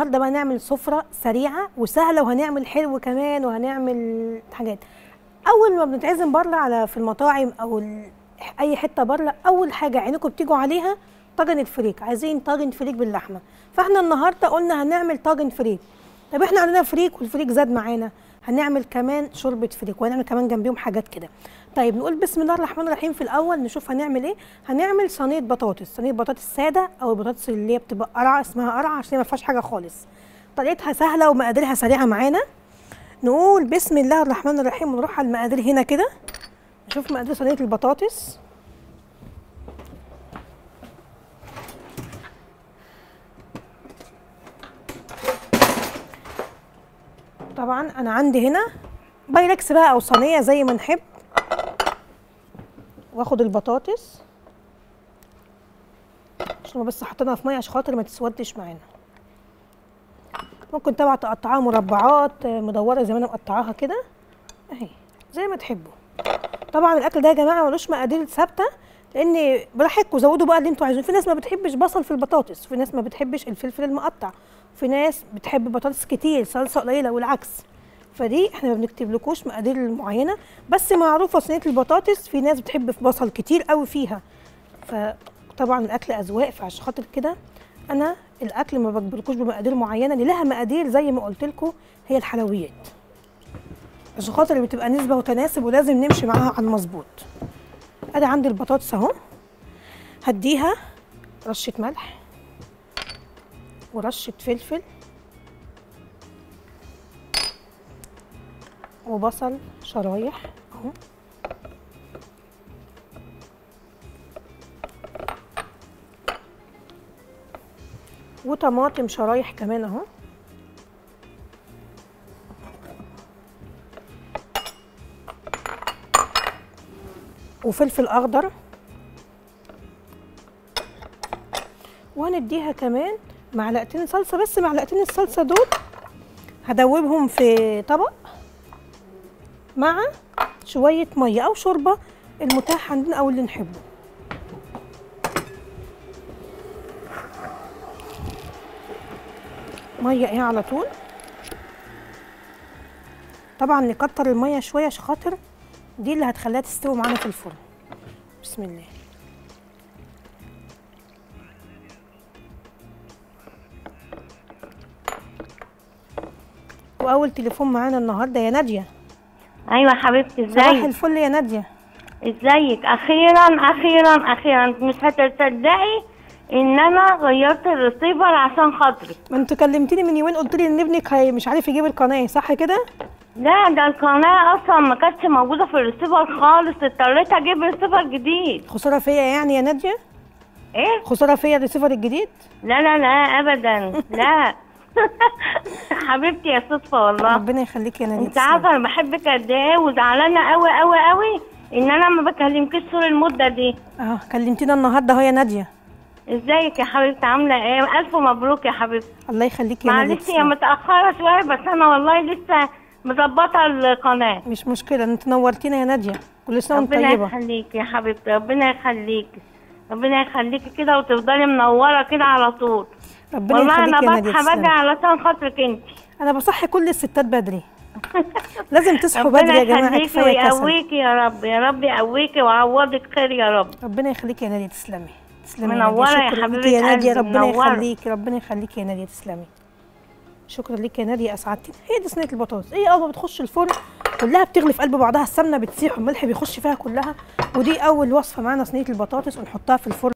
النهارده بقى نعمل سفره سريعه وسهله وهنعمل حلو كمان وهنعمل حاجات اول ما بنتعزم بره على في المطاعم او ال- اي حته بره اول حاجه عينكم بتيجوا عليها طاجن الفريك عايزين طاجن فريك باللحمه فاحنا النهارده قلنا هنعمل طاجن فريك طب احنا عندنا فريك والفريك زاد معانا هنعمل كمان شوربه فريك وهنعمل كمان جنبيهم حاجات كده طيب نقول بسم الله الرحمن الرحيم في الاول نشوف هنعمل ايه هنعمل صينيه بطاطس صينيه بطاطس ساده او البطاطس اللي هي بتبقى قرعه اسمها قرعه عشان هي ما فيهاش حاجه خالص طريقتها سهله ومقاديرها سريعه معانا نقول بسم الله الرحمن الرحيم ونروح على المقادير هنا كده نشوف مقادير صينيه البطاطس طبعا انا عندي هنا بايركس بقى او صينيه زي ما نحب واخد البطاطس عشان بس حطيناها في ميه عشان خاطر ما تسودش معانا ممكن طبعا تقطعوها مربعات آه، مدوره زي ما انا مقطعاها كده اهي زي ما تحبوا طبعا الاكل ده يا جماعه ملوش مقادير ثابته لان براحتكم زودوا بقى اللي انتوا عايزينه في ناس ما بتحبش بصل في البطاطس في ناس ما بتحبش الفلفل المقطع في ناس بتحب بطاطس كتير صلصه قليله والعكس فدي احنا ما بنكتبلكوش مقادير معينه بس معروفه صينيه البطاطس في ناس بتحب في بصل كتير قوي فيها فطبعا الاكل اذواق فعشان خاطر كده انا الاكل ما بجبركوش بمقادير معينه اللي لها مقادير زي ما قلت لكم هي الحلويات عشان خاطر بتبقى نسبه وتناسب ولازم نمشي معاها على المظبوط ادي عندي البطاطس اهو هديها رشه ملح ورشه فلفل وبصل شرايح اهو وطماطم شرايح كمان اهو وفلفل اخضر وهنديها كمان معلقتين صلصه بس معلقتين الصلصه دول هدوبهم في طبق مع شويه ميه او شوربه المتاح عندنا او اللي نحبه ميه ايه على طول طبعا نكتر الميه شويه عشان خاطر دي اللي هتخليها تستوي معانا في الفرن بسم الله واول تليفون معانا النهارده يا ناديه ايوه حبيبتي صباح ازيك الفل يا ناديه ازيك اخيرا اخيرا اخيرا مش هتصدقي ان انا غيرت الريسيفر عشان خاطري ما انت كلمتني من يومين قلت لي ان ابنك هي مش عارف يجيب القناه صح كده لا ده القناه اصلا ما كانتش موجوده في الريسيفر خالص اضطريت اجيب ريسيفر جديد خساره فيا يعني يا ناديه ايه خساره فيا الريسيفر الجديد لا لا لا ابدا لا حبيبتي يا صدفه والله ربنا يخليك يا ناديه انت عارفه انا بحبك قد ايه وزعلانه قوي قوي قوي ان انا ما بكلمكيش طول المده دي اه كلمتينا النهارده اهو يا ناديه ازيك يا حبيبتي عامله ايه الف مبروك يا حبيبتي الله يخليك يا ناديه معلش هي تسلمي. متأخرة شوية بس أنا والله لسه مظبطة القناة مش مشكله انت نورتينا يا ناديه كل سنه وانت ربنا طيبه يخليكي يا حبيبتي ربنا يخليكي ربنا يخليكي كده وتفضلي منورة كده على طول ربنا والله يخليك أنا يا ناديه بصحى بدري تسلمي. علشان خاطرك أنت انا بصحي كل الستات بدري لازم تصحوا ربنا بدري يا جماعه يخليكي كفايه كسل ويقويكي يا رب يا رب يقويكي ويعوضك خير يا رب ربنا يخليكي يا ناديه تسلمي تسلمي منورة نادية. يا شكرا حبيبة ليكي يا ناديه قلبي، ربنا منورة. يخليكي ربنا يخليكي يا ناديه تسلمي شكرا ليك يا ناديه اسعدتيني هي دي صينيه البطاطس هي اول ما بتخش الفرن كلها بتغلي في قلب بعضها السمنه بتسيح والملح بيخش فيها كلها ودي اول وصفه معانا صينيه البطاطس ونحطها في الفرن